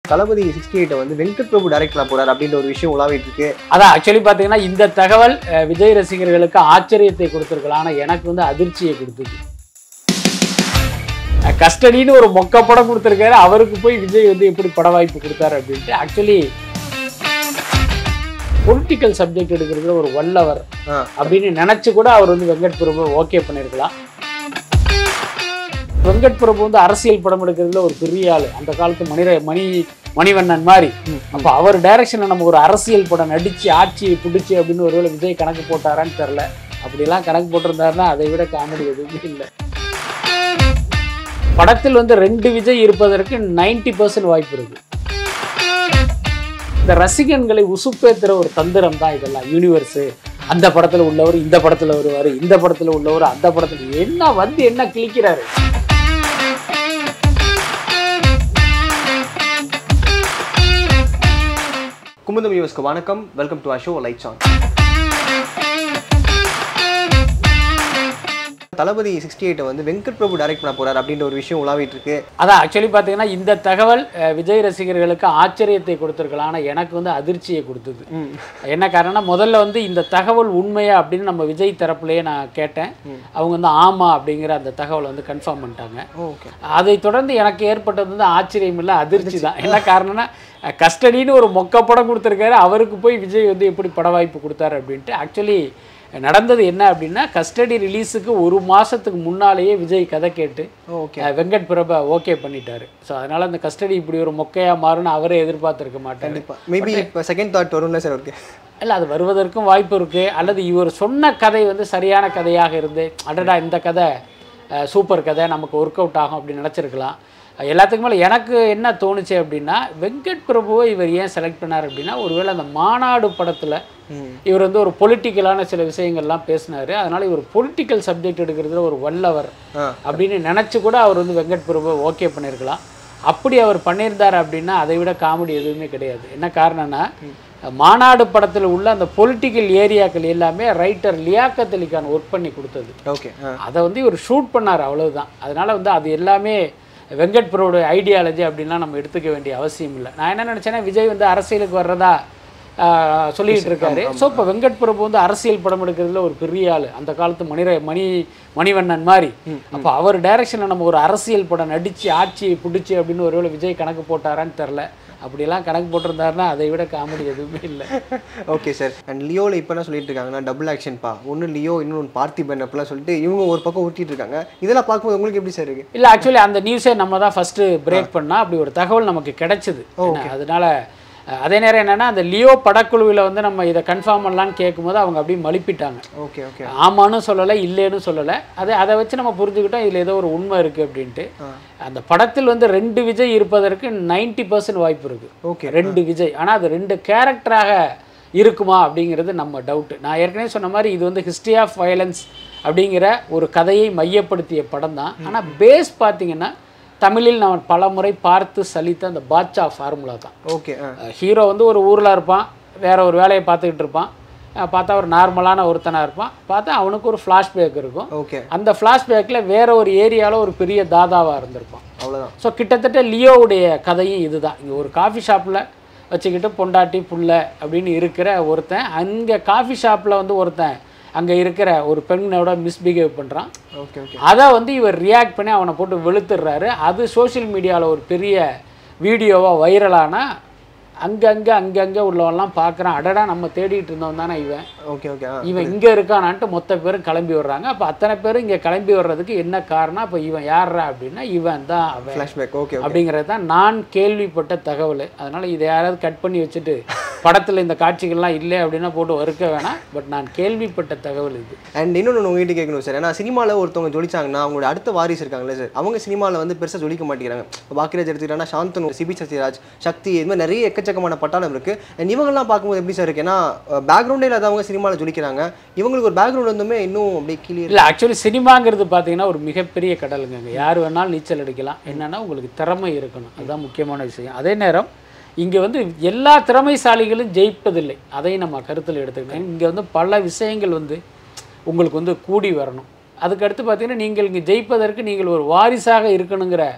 தளபதி sixty எயிட்டை வந்து வெங்கட் பிரபு direct பண்ண போறாரு அப்படின்ற ஒரு விஷயம் உலாவிட்டு இருக்கு அதான் ஆக்சுவலி பார்த்தீங்கன்னா இந்த தகவல் அஹ், விஜய் ரசிகர்களுக்கு ஆச்சரியத்தை கொடுத்துருக்கலாம் ஆனால் எனக்கு வந்து அதிர்ச்சியை கொடுத்தது அஹ், கஸ்டடின்னு ஒரு மொக்க படம் கொடுத்துருக்காரு அவருக்கு போய் விஜய் வந்து எப்படி பட வாய்ப்பு கொடுத்தாரு அப்படின்ட்டு ஆக்சுவலி பொலிட்டிக்கல் சப்ஜெக்ட் எடுக்கிறதுல ஒரு வல்லவர் ஆ. அப்படின்னு நினைச்சு கூட அவர் வந்து வெங்கட் பிரபு ஓகே பண்ணியிருக்கலாம் வெங்கட் பிரபு வந்து அரசியல் படம் எடுக்கிறதுல ஒரு பெரிய ஆளு அந்த காலத்து மணிர மணி மணிவண்ணன் மாதிரி அப்போ அவர் டைரக்ஷனில் நம்ம ஒரு அரசியல் படம் நடிச்சு ஆட்சியை பிடிச்சி அப்படின்னு ஒருவேளை விஜய் கணக்கு போட்டாரான்னு தெரில அப்படிலாம் கணக்கு போட்டிருந்தாருன்னா அதை விட காமெடி எதுவுமே இல்லை படத்தில் வந்து ரெண்டு விஜய் இருப்பதற்கு 90% பர்சன்ட் வாய்ப்பு இருக்கு இந்த ரசிகன்களை உசுப்பேத்துற ஒரு தந்திரம் தான் இதெல்லாம் யூனிவர்ஸு அந்த படத்துல உள்ளவர் இந்த படத்துல வருவார் இந்த படத்துல உள்ளவர் அந்த படத்துல என்ன வந்து என்ன கிழிக்கிறாரு குமுதம் யூஸ்க்கு வணக்கம் welcome to a show lights on Thalapathy sixty எயிட்டை வந்து வெங்கட் பிரபு டைரக்ட் பண்ண போறாரு அப்படின்ற ஒரு விஷயம் உலாவிட்டு இருக்கு அதான் ஆக்சுவலி பார்த்தீங்கன்னா இந்த தகவல் அஹ், விஜய் ரசிகர்களுக்கு ஆச்சரியத்தை கொடுத்துருக்கலாம் ஆனால் எனக்கு வந்து அதிர்ச்சியை கொடுத்தது என்ன காரணம்னா முதல்ல வந்து இந்த தகவல் உண்மையா அப்படின்னு நம்ம விஜய் தரப்புலையே நான் கேட்டேன் அவங்க வந்து ஆமா அப்படிங்கிற அந்த தகவலை வந்து கன்ஃபார்ம் பண்ணிட்டாங்க ஓகே அதை தொடர்ந்து எனக்கு ஏற்பட்டது வந்து ஆச்சரியம் இல்லை அதிர்ச்சி தான் என்ன காரணம்னா அஹ், கஸ்டடின்னு ஒரு மொக்க படம் கொடுத்துருக்காரு அவருக்கு போய் விஜய் வந்து எப்படி பட வாய்ப்பு கொடுத்தாரு அப்படின்ட்டு ஆக்சுவலி நடந்தது என்ன அப்படின்னா கஸ்டடி ரிலீஸுக்கு ஒரு மாதத்துக்கு முன்னாலேயே விஜய் கதை கேட்டு ஓகே அஹ், வெங்கட் பிரபா ஓகே பண்ணிட்டாரு ஸோ அதனால அந்த கஸ்டடி இப்படி ஒரு மொக்கையா மாறும்னு அவரே எதிர்பார்த்திருக்க மாட்டாரு கண்டிப்பா மேபி இப்போ செகண்ட் தாட் வரும்ல சார் இருக்கு இல்லை அது வருவதற்கும் வாய்ப்பு இருக்கு அல்லது இவர் சொன்ன கதை வந்து சரியான கதையாக இருந்து அடடா இந்த கதை அஹ், சூப்பர் கதை நமக்கு ஒர்க் அவுட் ஆகும் அப்படின்னு நினச்சிருக்கலாம் எல்லாத்துக்கும் மேலே எனக்கு என்ன தோணுச்சு அப்படின்னா வெங்கட் பிரபுவை இவர் ஏன் செலக்ட் பண்ணார் அப்படின்னா ஒருவேளை அந்த மாநாடு படத்தில் இவர் வந்து ஒரு பொலிட்டிக்கலான சில விஷயங்கள்லாம் பேசினார் அதனால் இவர் பொலிட்டிக்கல் சப்ஜெக்ட் எடுக்கிறதுல ஒரு வல்லவர் ஆ. அப்படின்னு நினச்சி கூட அவர் வந்து வெங்கட் பிரபு ஓகே பண்ணியிருக்கலாம் அப்படி அவர் பண்ணியிருந்தார் அப்படின்னா அதை விட காமெடி எதுவுமே கிடையாது என்ன காரணம்னா மாநாடு படத்தில் உள்ள அந்த பொலிட்டிக்கல் ஏரியாக்கள் எல்லாமே ரைட்டர் லியாக்கத் அலிகான் ஒர்க் பண்ணி கொடுத்தது ஓகே அதை வந்து இவர் ஷூட் பண்ணார் அவ்வளவுதான் அதனால வந்து அது எல்லாமே வெங்கட் பிரபுவோட ஐடியாலஜி அப்படின்லாம் நம்ம எடுத்துக்க வேண்டிய அவசியம் இல்லை நான் என்ன நினச்சேன்னா விஜய் வந்து அரசியலுக்கு வர்றதா ஆஹ், சொல்லிட்டு இருக்காரு ஸோ இப்போ வெங்கட் பிரபு வந்து அரசியல் படம் எடுக்கிறதுல ஒரு பெரிய ஆள் அந்த காலத்து மணிர மணி மணிவண்ணன் மாதிரி அப்போ அவர் டைரக்ஷனில் நம்ம ஒரு அரசியல் படம் நடிச்சு ஆட்சியை பிடிச்சி அப்படின்னு ஒருவேளை விஜய் கணக்கு போட்டாரான்னு தெரில அப்படிலாம் கணக்கு போட்டிருந்தாருன்னா அதை விட காமெடி எதுவுமே இல்லை ஓகே சார் அண்ட் லியோவில் இப்போ என்ன சொல்லிட்டு இருக்காங்கன்னா டபுள் ஆக்ஷன் பா ஒன்று லியோ இன்னொன்று பார்த்திபன் அப்படிலாம் சொல்லிட்டு இவங்க ஒரு பக்கம் ஊட்டிட்டு இருக்காங்க இதெல்லாம் பார்க்கும்போது உங்களுக்கு எப்படி சார் இருக்கு இல்லை ஆக்சுவலி அந்த நியூஸே நம்ம தான் ஃபஸ்ட்டு பிரேக் பண்ணால் அப்படி ஒரு தகவல் நமக்கு கிடைச்சிது என்ன, அதனால அஹ், அதே நேரம் என்னன்னா அந்த லியோ படக்குழுவில் வந்து நம்ம இதை கன்ஃபார்ம் பண்ணலான்னு கேட்கும்போது அவங்க அப்படியே மலிப்பிட்டாங்க ஓகே ஓகே ஆமான்னு சொல்லலை இல்லைன்னு சொல்லலை அதை அதை வச்சு நம்ம புரிஞ்சுக்கிட்டோம் இதில் ஏதோ ஒரு உண்மை இருக்குது அப்படின்ட்டு அந்த படத்தில் வந்து ரெண்டு விஜய் இருப்பதற்கு 90% பர்சன்ட் வாய்ப்பு இருக்குது ஓகே ரெண்டு விஜய் ஆனால் அது ரெண்டு கேரக்டராக இருக்குமா அப்படிங்கிறது நம்ம டவுட்டு நான் ஏற்கனவே சொன்ன மாதிரி இது வந்து ஹிஸ்ட்ரி ஆஃப் வயலன்ஸ் அப்படிங்கிற ஒரு கதையை மையப்படுத்திய படம் தான் ஆனால் பேஸ் பார்த்தீங்கன்னா தமிழில் நான் பல முறை பார்த்து சலித்த அந்த பாட்சா ஃபார்முலா தான் ஓகே ஆ ஹீரோ வந்து ஒரு ஊரில் இருப்பான் வேற ஒரு வேலையை பார்த்துக்கிட்டு இருப்பான் அஹ் பார்த்தா ஒரு நார்மலான ஒருத்தனாக இருப்பான் பார்த்தா அவனுக்கு ஒரு ஃப்ளாஷ்பேக் இருக்கும் ஓகே அந்த ஃப்ளாஷ்பேக்கில் வேற ஒரு ஏரியாவில் ஒரு பெரிய தாதாவாக இருந்திருப்பான் அவ்வளோதான் ஸோ கிட்டத்தட்ட லியோவுடைய கதையும் இதுதான் இங்கே ஒரு காஃபி ஷாப்பில் வச்சுக்கிட்டு பொண்டாட்டி புள்ள அப்படின்னு இருக்கிற ஒருத்தன் அங்கே காஃபி ஷாப்பில் வந்து ஒருத்தன் அங்கே இருக்கிற ஒரு பெண்ணோட மிஸ்பிஹேவ் பண்ணுறான் ஓகே ஓகே அதை வந்து இவர் ரியாக்ட் பண்ணி அவனை போட்டு வெளுத்துடுறாரு அது சோஷியல் மீடியாவில் ஒரு பெரிய வீடியோவாக வைரலானா அங்கங்கே அங்கங்கே உள்ளவன்லாம் பார்க்குறான் அடடா நம்ம தேடிட்டு இருந்தோம் தானே இவன் ஓகே ஓகே ஆ இவன் இங்கே இருக்கானான்ட்டு மொத்த பேரும் கிளம்பி வர்றாங்க அப்போ அத்தனை பேரும் இங்கே கிளம்பி வர்றதுக்கு என்ன காரணம் அப்போ இவன் யார்ரா அப்படின்னா இவன் தான் அவன் ஃப்ளாஷ்பேக் ஓகே ஓகே அப்படிங்கிறது தான் நான் கேள்விப்பட்ட தகவல் அதனால் இதை யாராவது கட் பண்ணி வச்சுட்டு படத்தில் இந்த காட்சிகள்லாம் இல்லை அப்படின்னா போட்டு வறுக்க வேணாம் பட் நான் கேள்விப்பட்ட தகவல் இது அண்ட் இன்னொன்று உங்ககிட்ட கேட்கணும் சார் ஏன்னா சினிமாவில் ஒருத்தவங்க ஜொலிச்சாங்கன்னா அவங்களோட அடுத்த வாரிசு இருக்காங்களே சார் அவங்க சினிமாவில் வந்து பெருசாக ஜொலிக்க மாட்டேங்கிறாங்க இப்போ பாக்கியராஜ் எடுத்துக்கிட்டா சாந்தனு சிபி சத்யராஜ் சக்தி இது மாதிரி நிறைய எக்கச்சக்கமான பட்டாளம் இருக்குது அண்ட் இவங்கெல்லாம் பார்க்கும்போது எப்படி சார் இருக்கு ஏன்னா பேக்ரவுண்டே இல்லாதவங்க சினிமாவில் ஜொலிக்கிறாங்க இவங்களுக்கு ஒரு பேக்ரவுண்ட் வந்துமே இன்னும் அப்படியே கிளியர் இல்லை ஆக்சுவலி சினிமாங்கிறது பார்த்தீங்கன்னா ஒரு மிகப்பெரிய கடலுங்க அங்க யார் வேணாலும் நீச்சல் அடிக்கலாம் என்னன்னா உங்களுக்கு திறமை இருக்கணும் அதுதான் முக்கியமான விஷயம் அதே நேரம் இங்கே வந்து எல்லா திறமைசாலிகளும் ஜெயிப்பதில்லை அதையும் நம்ம கருத்தில் எடுத்துக்கணும் இங்கே வந்து பல விஷயங்கள் வந்து உங்களுக்கு வந்து கூடி வரணும் அதுக்கடுத்து பார்த்தீங்கன்னா நீங்கள் இங்கே ஜெயிப்பதற்கு நீங்கள் ஒரு வாரிசாக இருக்கணுங்கிற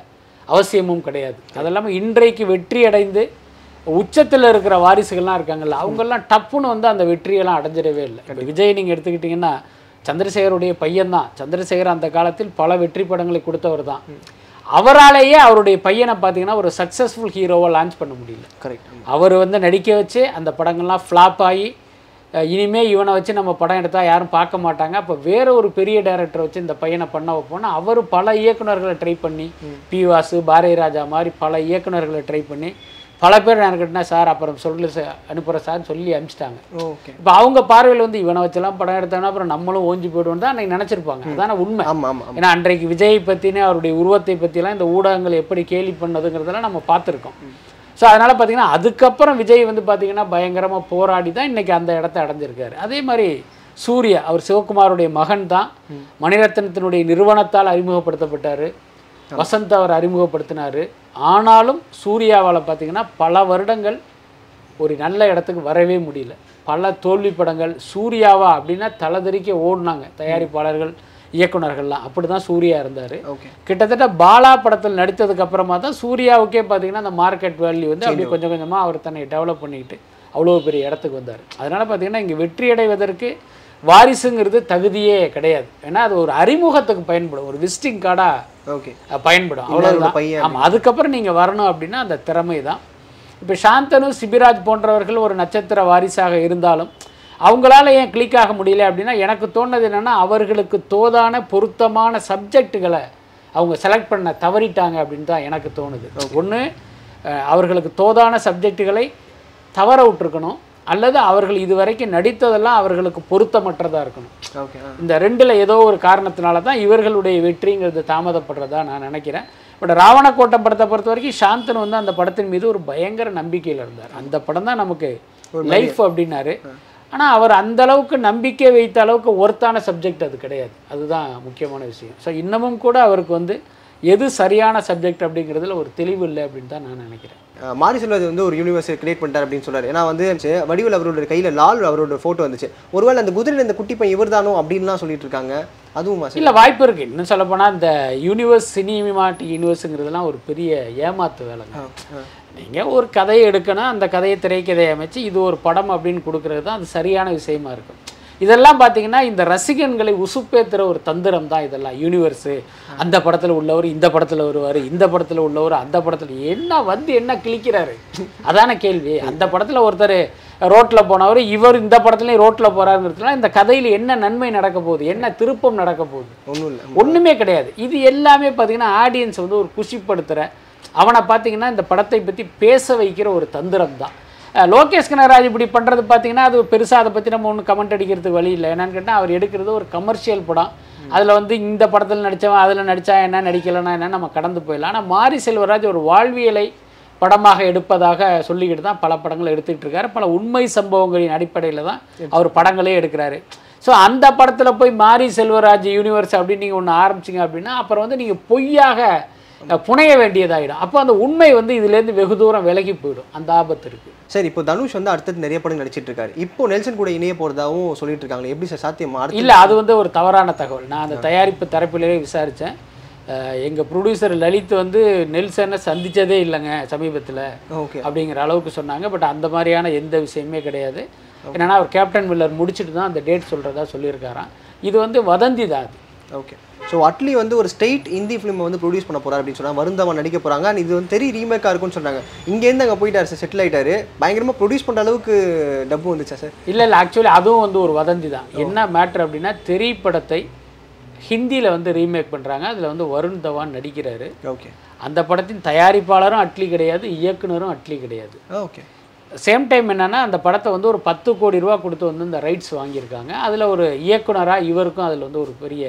அவசியமும் கிடையாது அதெல்லாமல் இன்றைக்கு வெற்றி அடைந்து உச்சத்தில் இருக்கிற வாரிசுகள்லாம் இருக்காங்கல்ல அவங்கெல்லாம் டப்புன்னு வந்து அந்த வெற்றியெல்லாம் அடைஞ்சிடவே இல்லை இப்போ விஜய் நீங்கள் எடுத்துக்கிட்டிங்கன்னா சந்திரசேகருடைய பையன்தான் சந்திரசேகர் அந்த காலத்தில் பல வெற்றி படங்களை கொடுத்தவர் தான் அவராலேயே அவருடைய பையனை பார்த்தீங்கன்னா ஒரு சக்ஸஸ்ஃபுல் ஹீரோவை லான்ச் பண்ண முடியல கரெக்ட் அவர் வந்து நடிக்க வச்சு அந்த படங்கள்லாம் ஃப்ளாப் ஆகி அஹ், இனிமே இவனை வச்சு நம்ம படம் எடுத்தால் யாரும் பார்க்க மாட்டாங்க அப்போ வேற ஒரு பெரிய டைரக்டரை வச்சு இந்த பையனை பண்ண வைப்போம்னா அவர் பல இயக்குனர்களை ட்ரை பண்ணி பி வாசு பாரதி ராஜா மாதிரி பல இயக்குனர்களை ட்ரை பண்ணி பல பேர் நான் கேட்டேன்னா சார் அப்புறம் சொல்லு சார் அனுப்புகிறேன் சார்னு சொல்லி அனுப்பிச்சிட்டாங்க ஓகே இப்போ அவங்க பார்வையில் வந்து இவனை வச்செல்லாம் படம் எடுத்தோன்னா அப்புறம் நம்மளும் ஓஞ்சி போய்டுவோம் தான் அன்னைக்கு நினச்சிருப்பாங்க அதான உண்மை ஆமா ஆமா ஆமா ஏன்னா அன்றைக்கு விஜய் பற்றின அவருடைய உருவத்தை பற்றிலாம் இந்த ஊடகங்கள் எப்படி கேலி பண்ணதுங்கிறதெல்லாம் நம்ம பார்த்துருக்கோம் ஸோ அதனால் பார்த்தீங்கன்னா அதுக்கப்புறம் விஜய் வந்து பார்த்தீங்கன்னா பயங்கரமாக போராடி தான் இன்றைக்கி அந்த இடத்த அடைஞ்சிருக்காரு அதே மாதிரி சூர்யா அவர் சிவகுமாருடைய மகன் தான் மணிரத்னத்தினுடைய நிறுவனத்தால் அறிமுகப்படுத்தப்பட்டார் வசந்த் அவர் அறிமுகப்படுத்தினார் ஆனாலும் சூர்யாவால் பார்த்தீங்கன்னா பல வருடங்கள் ஒரு நல்ல இடத்துக்கு வரவே முடியல பல தோல்வி படங்கள் சூர்யாவா அப்படின்னா தலதெறிக்க ஓடினாங்க தயாரிப்பாளர்கள் இயக்குனர்கள்லாம் அப்படி தான் சூர்யா இருந்தார் ஓகே கிட்டத்தட்ட பாலா படத்தில் நடித்ததுக்கு அப்புறமா தான் சூர்யாவுக்கே பார்த்தீங்கன்னா அந்த மார்க்கெட் வேல்யூ வந்து அப்படியே கொஞ்சம் கொஞ்சமாக அவர் தன்னை டெவலப் பண்ணிக்கிட்டு அவ்வளோ பெரிய இடத்துக்கு வந்தார் அதனால் பார்த்தீங்கன்னா இங்கே வெற்றி அடைவதற்கு வாரிசுங்கிறது தகுதியே கிடையாது ஏன்னா அது ஒரு அறிமுகத்துக்கு பயன்படும் ஒரு விசிட்டிங் கார்டாக ஓகே பயன்படும் இன்னாரோட அவ்வளோதான் பையன் ஆமாம் அதுக்கப்புறம் நீங்கள் வரணும் அப்படின்னா அந்த திறமை தான் இப்போ சாந்தனு சிபிராஜ் போன்றவர்கள் ஒரு நட்சத்திர வாரிசாக இருந்தாலும் அவங்களால ஏன் கிளிக் ஆக முடியல அப்படின்னா எனக்கு தோணுது என்னென்னா அவர்களுக்கு தோதான பொருத்தமான சப்ஜெக்ட்டுகளை அவங்க செலக்ட் பண்ண தவறிட்டாங்க அப்படின்னு தான் எனக்கு தோணுது ஒன்று அவர்களுக்கு தோதான சப்ஜெக்ட்டுகளை தவற விட்டுருக்கணும் அல்லது அவர்கள் இதுவரைக்கும் நடித்ததெல்லாம் அவர்களுக்கு பொருத்தமற்றதாக இருக்கணும் ஓகே இந்த ரெண்டில் ஏதோ ஒரு காரணத்தினால தான் இவர்களுடைய வெற்றிங்கிறது தாமதப்படுறதா நான் நினைக்கிறேன் பட் ராவணக்கோட்டம் படத்தை பொறுத்த வரைக்கும் சாந்தனு வந்து அந்த படத்தின் மீது ஒரு பயங்கர நம்பிக்கையில் இருந்தார் அந்த படம் தான் நமக்கு லைஃப் அப்படின்னாரு ஆனால் அவர் அந்த அளவுக்கு நம்பிக்கை வைத்த அளவுக்கு ஒர்த்தான சப்ஜெக்ட் அது கிடையாது அதுதான் முக்கியமான விஷயம் ஸோ இன்னமும் கூட அவருக்கு வந்து எது சரியான சப்ஜெக்ட் அப்படிங்கிறதுல ஒரு தெளிவு இல்லை அப்படின்னு தான் நான் நினைக்கிறேன் அஹ் மாரி செல்வராஜ் வந்து ஒரு யூனிவர்ஸ் கிரியேட் பண்ணிட்டார் அப்படின்னு சொல்றாரு ஏன்னா வந்து சே, வடிவேல் அவரோட கையில லால் அவரோட போட்டோ வந்துச்சு ஒருவேளை அந்த குதிரையில் இந்த குட்டி பையன் இவர்தானோ அப்படின்லாம் சொல்லிட்டு இருக்காங்க அதுவும் சார் இல்லை வாய்ப்பு இருக்குது இன்னும் சொல்லப்போனால் இந்த யூனிவர்ஸ் சினிமாட்டிக் யூனிவர்ஸுங்கிறதுலாம் ஒரு பெரிய ஏமாத்து வேலைங்க நீங்கள் ஒரு கதையை எடுக்கணும் அந்த கதையை திரைக்கதையை அமைச்சு இது ஒரு படம் அப்படின்னு கொடுக்கறது தான் அது சரியான விஷயமா இருக்கும் இதெல்லாம் பார்த்தீங்கன்னா இந்த ரசிகன்களை உசுப்பேத்துற ஒரு தந்திரம் தான் இதெல்லாம் யூனிவர்ஸு அந்த படத்தில் உள்ளவர் இந்த படத்தில் வருவார் இந்த படத்தில் உள்ளவர் அந்த படத்தில் என்ன வந்து என்ன கிழிக்கிறாரு அதான கேள்வி அந்த படத்தில் ஒருத்தர் ரோட்டில் போனவர் இவர் இந்த படத்துலையும் ரோட்டில் போகிறாருங்கிறதுலாம் இந்த கதையில் என்ன நன்மை நடக்க போகுது என்ன திருப்பம் நடக்க போகுது ஒன்றும் இல்லை ஒன்றுமே கிடையாது இது எல்லாமே பார்த்தீங்கன்னா ஆடியன்ஸ் வந்து ஒரு குஷிப்படுத்துகிற அவனை பார்த்தீங்கன்னா இந்த படத்தை பற்றி பேச வைக்கிற ஒரு தந்திரம் தான் அஹ் லோகேஷ் கனகராஜ் இப்படி பண்ணுறது பார்த்தீங்கன்னா அது பெருசாக அதை பற்றி நம்ம ஒன்றும் கமெண்ட் அடிக்கிறதுக்கு வழி இல்லை என்னன்னு கேட்டால் அவர் எடுக்கிறது ஒரு கமர்ஷியல் படம் அதில் வந்து இந்த படத்தில் நடித்தவன் அதில் நடித்தா என்ன நடிக்கலைன்னா என்ன நம்ம கடந்து போயிடலாம் ஆனால் மாரி செல்வராஜ் ஒரு வாழ்வியலை படமாக எடுப்பதாக சொல்லிக்கிட்டு தான் பல படங்களை எடுத்துக்கிட்டு இருக்காரு பல உண்மை சம்பவங்களின் அடிப்படையில் தான் அவர் படங்களே எடுக்கிறாரு ஸோ அந்த படத்தில் போய் மாரி செல்வராஜ் யூனிவர்ஸ் அப்படின்னு நீங்கள் ஒன்று ஆரம்பிச்சிங்க அப்படின்னா அப்புறம் வந்து நீங்கள் பொய்யாக அஹ், புனைய வேண்டியதாகிடும் அப்போ அந்த உண்மை வந்து இதுலேருந்து வெகு தூரம் விலகி போயிடும் அந்த ஆபத்து இருக்குது சரி இப்போ தனுஷ் வந்து அடுத்தது நிறைய படம் நடிச்சிட்டு இருக்காரு இப்போ நெல்சன் கூட இணைய போறதாவும் சொல்லிட்டு இருக்காங்களே எப்படி சார் சாத்தியமா அடுத்து இல்லை அது வந்து ஒரு தவறான தகவல் நான் அந்த தயாரிப்பு தரப்பிலேயே விசாரித்தேன் எங்கள் ப்ரொடியூசர் லலித் வந்து நெல்சனை சந்திச்சதே இல்லைங்க சமீபத்தில் ஓகே அப்படிங்கிற அளவுக்கு சொன்னாங்க பட் அந்த மாதிரியான எந்த விஷயமே கிடையாது என்னன்னா அவர் கேப்டன் மில்லர் முடிச்சுட்டு தான் அந்த டேட் சொல்கிறதா சொல்லியிருக்காராம் இது வந்து வதந்தி தான் அது ஓகே ஸோ அட்லி வந்து ஒரு ஸ்டேட் இந்தி ஃபிலிம் வந்து ப்ரொடியூஸ் பண்ண போறாரு அப்படின்னு சொன்னாங்க வருந்தவன் நடிக்க போறாங்க and இது வந்து தெரிய ரீமேக்காக இருக்கும்னு சொன்னாங்க இங்கேருந்து அங்கே போயிட்டாரு சார் செட்டில் ஆயிட்டாரு பயங்கரமா ப்ரொடியூஸ் பண்ற அளவுக்கு டப்பு வந்துச்சா சார் இல்லை இல்லை ஆக்சுவலி அதுவும் வந்து ஒரு வதந்தி தான் என்ன மேட்ரு அப்படின்னா தெரி படத்தை ஹிந்தியில் வந்து ரீமேக் பண்ணுறாங்க அதில் வந்து வருண் தவான் நடிக்கிறாரு ஓகே அந்த படத்தின் தயாரிப்பாளரும் அட்லி கிடையாது இயக்குனரும் அட்லி கிடையாது ஓகே சேம் டைம் என்னன்னா அந்த படத்தை வந்து ஒரு பத்து கோடி ரூபா கொடுத்து வந்து இந்த ரைட்ஸ் வாங்கியிருக்காங்க அதில் ஒரு இயக்குனராக இவருக்கும் அதில் வந்து ஒரு பெரிய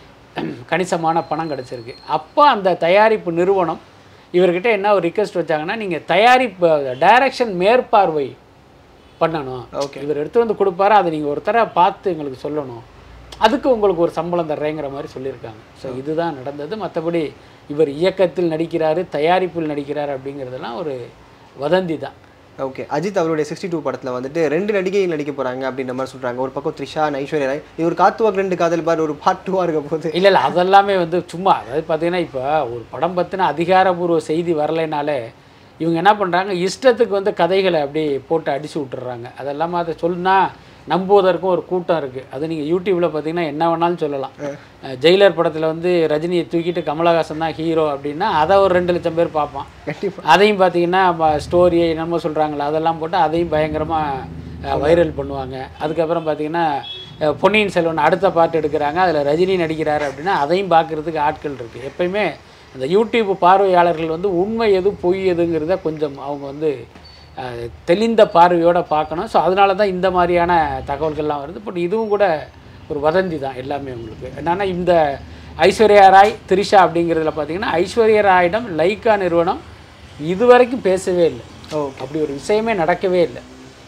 கணிசமான பணம் கிடச்சிருக்கு அப்போ அந்த தயாரிப்பு நிறுவனம் இவர்கிட்ட என்ன ஒரு ரிக்வெஸ்ட் வச்சாங்கன்னா நீங்கள் தயாரிப்பு டைரக்ஷன் மேற்பார்வை பண்ணணும் Okay. இவர் எடுத்து வந்து கொடுப்பாரு அதை நீங்கள் ஒரு தடவை பார்த்து எங்களுக்கு சொல்லணும் அதுக்கு உங்களுக்கு ஒரு சம்பளம் தர்றேங்கிற மாதிரி சொல்லியிருக்காங்க ஸோ இதுதான் நடந்தது மற்றபடி இவர் இயக்கத்தில் நடிக்கிறாரு தயாரிப்பில் நடிக்கிறார் அப்படிங்கிறதெல்லாம் ஒரு வதந்தி தான் ஓகே அஜித் அவருடைய சிக்ஸ்டி டூ படத்தில் வந்துட்டு ரெண்டு நடிகைகள் நடிக்க போகிறாங்க அப்படின்ற மாதிரி சொல்கிறாங்க ஒரு பக்கம் த்ரிஷா and ஐஸ்வர்யா ராய் இது ஒரு காத்துவாக்கு ரெண்டு காதல் பார் ஒரு பார்ட் டூவாக இருக்க போகுது இல்லை இல்லை அதெல்லாமே வந்து சும்மா அதாவது பார்த்தீங்கன்னா இப்போ ஒரு படம் பற்றின அதிகாரபூர்வ செய்தி வரலைனாலே இவங்க என்ன பண்ணுறாங்க இஷ்டத்துக்கு வந்து கதைகளை அப்படி போட்டு அடிச்சு விட்டுறாங்க அதெல்லாம அதை சொன்னா நம்புவதற்கும் ஒரு கூட்டம் இருக்குது அது நீங்கள் யூடியூப்பில் பார்த்தீங்கன்னா என்ன வேணாலும் சொல்லலாம் அஹ் ஜெயிலர் படத்தில் வந்து ரஜினியை தூக்கிட்டு கமலஹாசன் தான் ஹீரோ அப்படின்னா அதை ஒரு ரெண்டு லட்சம் பேர் பார்ப்பான் கண்டிப்பாக அதையும் பார்த்தீங்கன்னா ஸ்டோரி என்னமோ சொல்கிறாங்களா அதெல்லாம் போட்டு அதையும் பயங்கரமாக வைரல் பண்ணுவாங்க அதுக்கப்புறம் பார்த்தீங்கன்னா அஹ், பொன்னியின் செல்வன் அடுத்த பாட்டு எடுக்கிறாங்க அதில் ரஜினி நடிக்கிறாரு அப்படின்னா அதையும் பார்க்குறதுக்கு ஆட்கள் இருக்குது எப்பயுமே அந்த யூடியூப் பார்வையாளர்கள் வந்து உண்மை எது பொய் எதுங்கிறத கொஞ்சம் அவங்க வந்து அஹ், தெளிந்த பார்வையோடு பார்க்கணும் ஸோ அதனால தான் இந்த மாதிரியான தகவல்கள்லாம் வருது பட் இதுவும் கூட ஒரு வதந்தி தான் எல்லாமே உங்களுக்கு என்னன்னா இந்த ஐஸ்வர்யா ராய் த்ரிஷா அப்படிங்கிறதுல பார்த்தீங்கன்னா ஐஸ்வர்யா ராயிடம் லைக்கா நிறுவனம் இதுவரைக்கும் பேசவே இல்லை ஓகே அப்படி ஒரு விஷயமே நடக்கவே இல்லை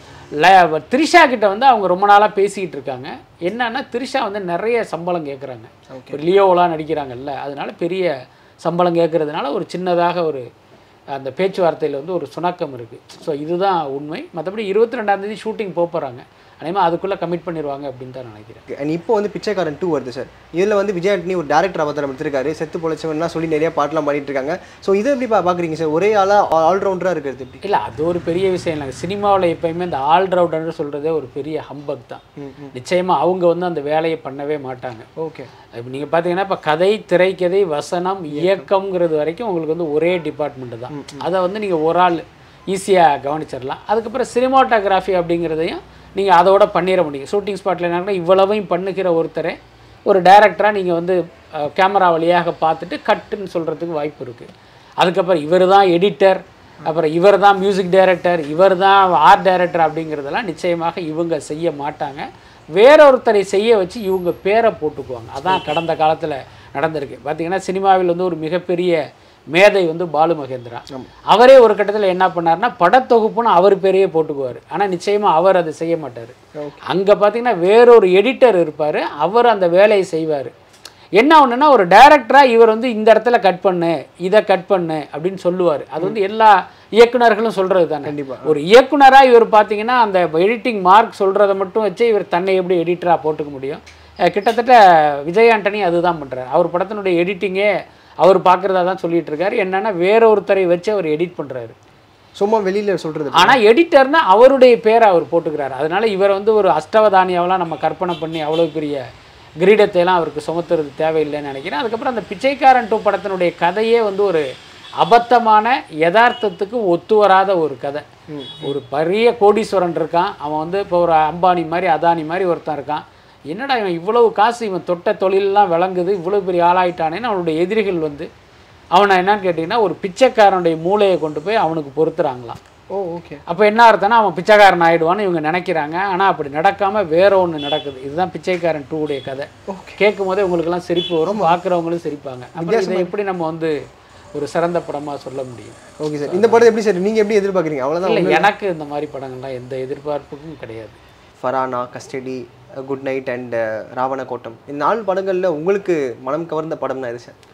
ல த்ரிஷா கிட்ட வந்து அவங்க ரொம்ப நாளாக பேசிக்கிட்டு இருக்காங்க என்னன்னா த்ரிஷா வந்து நிறைய சம்பளம் கேட்குறாங்க ஒரு லியோவெலாம் நடிக்கிறாங்கல்ல அதனால பெரிய சம்பளம் கேட்கறதுனால ஒரு சின்னதாக ஒரு அந்த பேச்சுவார்த்தையில் வந்து ஒரு சுணக்கம் இருக்குது ஸோ இதுதான் உண்மை மற்றபடி இருபத்தி ரெண்டாந்தேதி ஷூட்டிங் போக போகிறாங்க அதேமாதிரி அதுக்குள்ளே கமிட் பண்ணிடுவாங்க அப்படின்னு தான் நினைக்கிறேன் அண்ட் இப்போ வந்து பிச்சைக்காரன் டூ வருது சார் இதில் வந்து விஜய் ஆண்டனி ஒரு டேரக்டர் அவதாரம் எடுத்திருக்காரு செத்து பொழைச்சவன்லாம் சொல்லி நிறைய பாட்டெலாம் பாடிட்டு இருக்காங்க ஸோ இதை எப்படி பா பார்க்குறீங்க சார் ஒரே ஆளாக ஆல்ரவுண்டராக இருக்கிறது எப்படி இல்லை அது ஒரு பெரிய விஷயம் இல்லைங்க சினிமாவில் எப்பயுமே இந்த ஆல்ரவுண்டர்னு சொல்கிறதே ஒரு பெரிய ஹம்பக் தான் நிச்சயமாக அவங்க வந்து அந்த வேலையை பண்ணவே மாட்டாங்க ஓகே இப்போ நீங்கள் பார்த்தீங்கன்னா இப்போ கதை திரைக்கதை வசனம் இயக்கம்ங்கிறது வரைக்கும் உங்களுக்கு வந்து ஒரே டிபார்ட்மெண்ட் தான் அதை வந்து நீங்கள் ஒரு ஆள் ஈஸியாக கவனிச்சிடலாம் அதுக்கப்புறம் சினிமாட்டோகிராஃபி அப்படிங்கிறதையும் நீங்கள் அதோட பண்ணிட முடியும் ஷூட்டிங் ஸ்பாட்டில் என்ன நடக்குதுன்னா இவ்வளவையும் பண்ணுகிற ஒருத்தரை ஒரு டைரக்டராக நீங்கள் வந்து கேமரா வழியாக பார்த்துட்டு கட்டுன்னு சொல்கிறதுக்கு வாய்ப்பு இருக்குது அதுக்கப்புறம் இவர் தான் எடிட்டர் அப்புறம் இவர் தான் மியூசிக் டைரக்டர் இவர் தான் ஆர்ட் டைரக்டர் அப்படிங்கிறதெல்லாம் நிச்சயமாக இவங்க செய்ய மாட்டாங்க வேறொருத்தரை செய்ய வச்சு இவங்க பேரை போட்டுக்குவாங்க அதான் கடந்த காலத்தில் நடந்திருக்கு பார்த்தீங்கன்னா சினிமாவில் வந்து ஒரு மிகப்பெரிய மேதை வந்து பாலு மகேந்திரா அவரே ஒரு கட்டத்தில் என்ன பண்ணாருன்னா படத்தொகுப்புன்னு அவர் பேரையே போட்டுக்குவார் ஆனால் நிச்சயமாக அவர் அதை செய்ய மாட்டார் அங்கே பார்த்தீங்கன்னா வேறொரு எடிட்டர் இருப்பார் அவர் அந்த வேலையை செய்வார் என்ன ஒன்றுனா ஒரு டைரக்டராக இவர் வந்து இந்த இடத்துல கட் பண்ணு இதை கட் பண்ணு அப்படின்னு சொல்லுவார் அது வந்து எல்லா இயக்குனர்களும் சொல்கிறது தானே கண்டிப்பா. ஒரு இயக்குனராக இவர் பார்த்தீங்கன்னா அந்த எடிட்டிங் மார்க் சொல்கிறத மட்டும் வச்சு இவர் தன்னை எப்படி எடிட்டராக போட்டுக்க முடியும் அஹ் கிட்டத்தட்ட விஜய் ஆண்டனி அதுதான் பண்ணுறாரு அவர் படத்தினுடைய எடிட்டிங்கே அவர் பார்க்குறதா தான் சொல்லிட்டு இருக்காரு என்னன்னா வேற ஒருத்தரை வச்சு அவர் எடிட் பண்ணுறாரு சும்மா வெளியில் சொல்கிறது ஆனால் எடிட்டர்னா அவருடைய பேரை அவர் போட்டுக்கிறாரு அதனால இவர் வந்து ஒரு அஷ்டவதானியாவெல்லாம் நம்ம கற்பனை பண்ணி அவ்வளோ பெரிய கிரீடத்தை எல்லாம் அவருக்கு சுமத்துறது தேவையில்லைன்னு நினைக்கிறேன் அதுக்கப்புறம் அந்த பிச்சைக்காரன் டூ படத்தினுடைய கதையே வந்து ஒரு அபத்தமான யதார்த்தத்துக்கு ஒத்து வராத ஒரு கதை ஒரு பெரிய கோடீஸ்வரன் இருக்கான் அவன் வந்து இப்போ ஒரு அம்பானி மாதிரி அதானி மாதிரி ஒருத்தன் இருக்கான் என்னடா இவன் இவ்வளவு காசு இவன் தொட்ட தொழிலெல்லாம் விளங்குது இவ்வளவு பெரிய ஆளாயிட்டானேன்னு அவனுடைய எதிரிகள் வந்து அவனை என்னன்னு கேட்டிங்கன்னா ஒரு பிச்சைக்காரனுடைய மூளையை கொண்டு போய் அவனுக்கு பொறுத்துறாங்களாம் ஓ ஓகே அப்போ என்ன அர்த்தம்னா அவன் பிச்சைக்காரன் ஆயிடுவான்னு இவங்க நினைக்கிறாங்க ஆனால் அப்படி நடக்காமல் வேற ஒன்று நடக்குது இதுதான் பிச்சைக்காரன் டூ உடைய கதை கேட்கும் போதே உங்களுக்கெல்லாம் சிரிப்பு வரும் பார்க்குறவங்களும் சிரிப்பாங்க அப்புறம் இதை எப்படி நம்ம வந்து ஒரு சிறந்த படமாக சொல்ல முடியும் ஓகே சார் இந்த படத்தை எப்படி சார் நீங்கள் எப்படி எதிர்பார்க்குறீங்க அவ்வளோதான் இல்லை எனக்கு இந்த மாதிரி படங்கள்லாம் எந்த எதிர்பார்ப்புக்கும் கிடையாது Farhana custody good night and Ravana Kottam இந்த நாலு படங்களில் உங்களுக்கு மனம் கவர்ந்த படம்னா எது சார்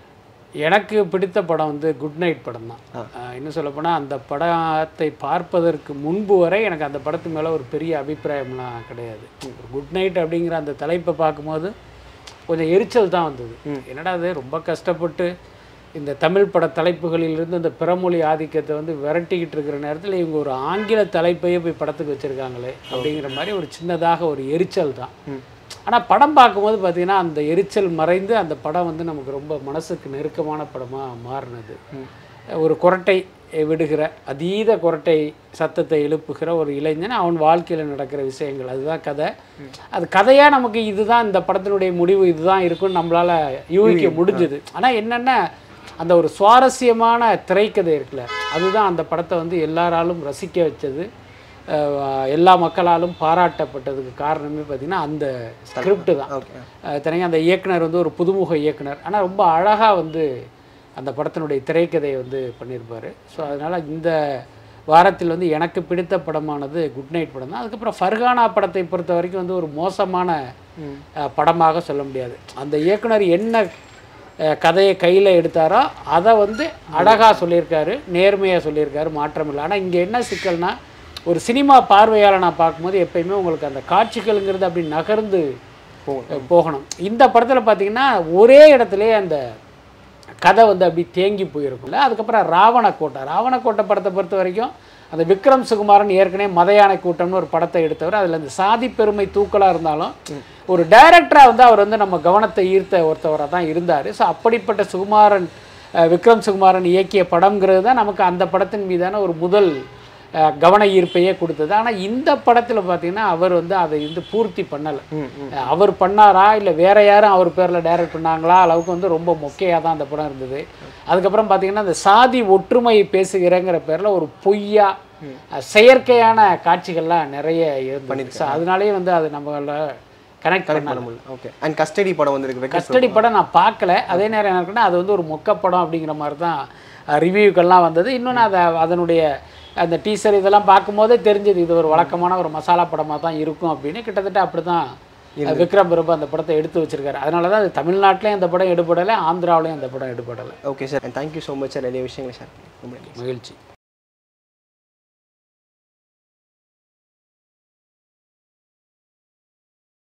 எனக்கு பிடித்த படம் வந்து குட் நைட் படம் தான் இன்னும் சொல்லப்போனால் அந்த படத்தை பார்ப்பதற்கு முன்பு வரை எனக்கு அந்த படத்து மேலே ஒரு பெரிய அபிப்பிராயம்லாம் கிடையாது குட் நைட் அப்படிங்கிற அந்த தலைப்பை பார்க்கும்போது கொஞ்சம் எரிச்சல் தான் வந்தது என்னடா அது ரொம்ப கஷ்டப்பட்டு இந்த தமிழ் பட தலைப்புகளிலிருந்து இந்த பிறமொழி ஆதிக்கத்தை வந்து விரட்டிக்கிட்டு இருக்கிற நேரத்தில் இவங்க ஒரு ஆங்கில தலைப்பையே போய் படத்துக்கு வச்சுருக்காங்களே அப்படிங்கிற மாதிரி ஒரு சின்னதாக ஒரு எரிச்சல் தான் ஆனால் படம் பார்க்கும்போது பார்த்தீங்கன்னா அந்த எரிச்சல் மறைந்து அந்த படம் வந்து நமக்கு ரொம்ப மனசுக்கு நெருக்கமான படமாக மாறினது ஒரு குரட்டை விடுகிற அதீத குரட்டை சத்தத்தை எழுப்புகிற ஒரு இளைஞன் அவன் வாழ்க்கையில் நடக்கிற விஷயங்கள் அதுதான் கதை அது கதையாக நமக்கு இதுதான் இந்த படத்தினுடைய முடிவு இதுதான் இருக்குன்னு நம்மளால் யூகிக்க முடிஞ்சுது ஆனால் என்னென்ன அந்த ஒரு சுவாரஸ்யமான திரைக்கதை இருக்குல்ல அதுதான் அந்த படத்தை வந்து எல்லாராலும் ரசிக்க வச்சது அஹ் எல்லா மக்களாலும் பாராட்டப்பட்டதுக்கு காரணமே பார்த்திங்கன்னா அந்த ஸ்கிரிப்ட் தான் ஓகே தனியாக அந்த இயக்குனர் வந்து ஒரு புதுமுக இயக்குனர் ஆனால் ரொம்ப அழகாக வந்து அந்த படத்தினுடைய திரைக்கதையை வந்து பண்ணியிருப்பார் ஸோ அதனால் இந்த வாரத்தில் வந்து எனக்கு பிடித்த படமானது குட் நைட் படம் தான் அதுக்கப்புறம் ஃபர்கானா படத்தை பொறுத்த வரைக்கும் வந்து ஒரு மோசமான அஹ், படமாக சொல்ல முடியாது அந்த இயக்குனர் என்ன அஹ், கதையை கையில் எடுத்தாரோ அதை வந்து அழகாக சொல்லியிருக்காரு நேர்மையாக சொல்லியிருக்காரு மாற்றம் இல்லை ஆனால் இங்கே என்ன சிக்கல்னா ஒரு சினிமா பார்வையாளர் நான் பார்க்கும்போது எப்பயுமே உங்களுக்கு அந்த காட்சிகள்ங்கிறது அப்படி நகர்ந்து போகணும். போகணும் இந்த படத்தில் பார்த்தீங்கன்னா ஒரே இடத்துலயே அந்த கதை வந்து அப்படி தேங்கி போயிருக்கும்ல அதுக்கப்புறம் ராவணக்கோட்டை ராவணக்கோட்டை படத்தை பொறுத்த வரைக்கும் அந்த விக்ரம் சுகுமாரன் ஏற்கனவே மதையானை கூட்டம்னு ஒரு படத்தை எடுத்தவர் அதில் அந்த சாதி பெருமை தூக்கலாக இருந்தாலும் ஒரு டைரக்டராக வந்து அவர் வந்து நம்ம கவனத்தை ஈர்த்த ஒருத்தவராக தான் இருந்தார் ஸோ அப்படிப்பட்ட சுகுமாரன் அஹ், விக்ரம் சுகுமாரன் இயக்கிய படம்ங்கிறது தான் நமக்கு அந்த படத்தின் மீதான ஒரு முதல் அஹ், கவன ஈர்ப்பையே கொடுத்தது ஆனால் இந்த படத்தில் பார்த்தீங்கன்னா அவர் வந்து அதை வந்து பூர்த்தி பண்ணலை ம், ம். அவர் பண்ணாரா இல்லை வேற யாரும் அவர் பேரில் டைரக்ட் பண்ணாங்களா அளவுக்கு வந்து ரொம்ப மொக்கையாக தான் அந்த படம் இருந்தது அதுக்கப்புறம் பார்த்தீங்கன்னா அந்த சாதி ஒற்றுமை பேசுகிறேங்கிற பேரில் ஒரு பொய்யா அஹ், செயற்கையான காட்சிகள்லாம் நிறைய இருந்துச்சு ஸோ அதனாலேயே வந்து அது நம்மள கனெக்ட் பண்ண பண்ண முடியல ஓகே அண்ட் கஸ்டடி படம் வந்திருக்கு வெங்கட் கஸ்டடி படம் நான் பார்க்கல அதே நேரம் என்ன இருக்குன்னா அது வந்து ஒரு மொக்க படம் அப்படிங்கிற மாதிரி தான் ரிவ்யூக்கெல்லாம் வந்தது இன்னொன்று அதை அதனுடைய அந்த டீசர் இதெல்லாம் பார்க்கும்போதே தெரிஞ்சது இது ஒரு வழக்கமான ஒரு மசாலா படமாக தான் இருக்கும் அப்படின்னு கிட்டத்தட்ட அப்படி தான் விக்ரம் பிரபு அந்த படத்தை எடுத்து வச்சிருக்காரு அதனால தான் அது தமிழ்நாட்டிலையும் அந்த படம் எடுபடலை ஆந்திராவிலையும் அந்த படம் எடுபடலை okay sir and thank you so much sir நிறைய விஷயங்களை ஷேர் ரொம்ப நன்றி மகிழ்ச்சி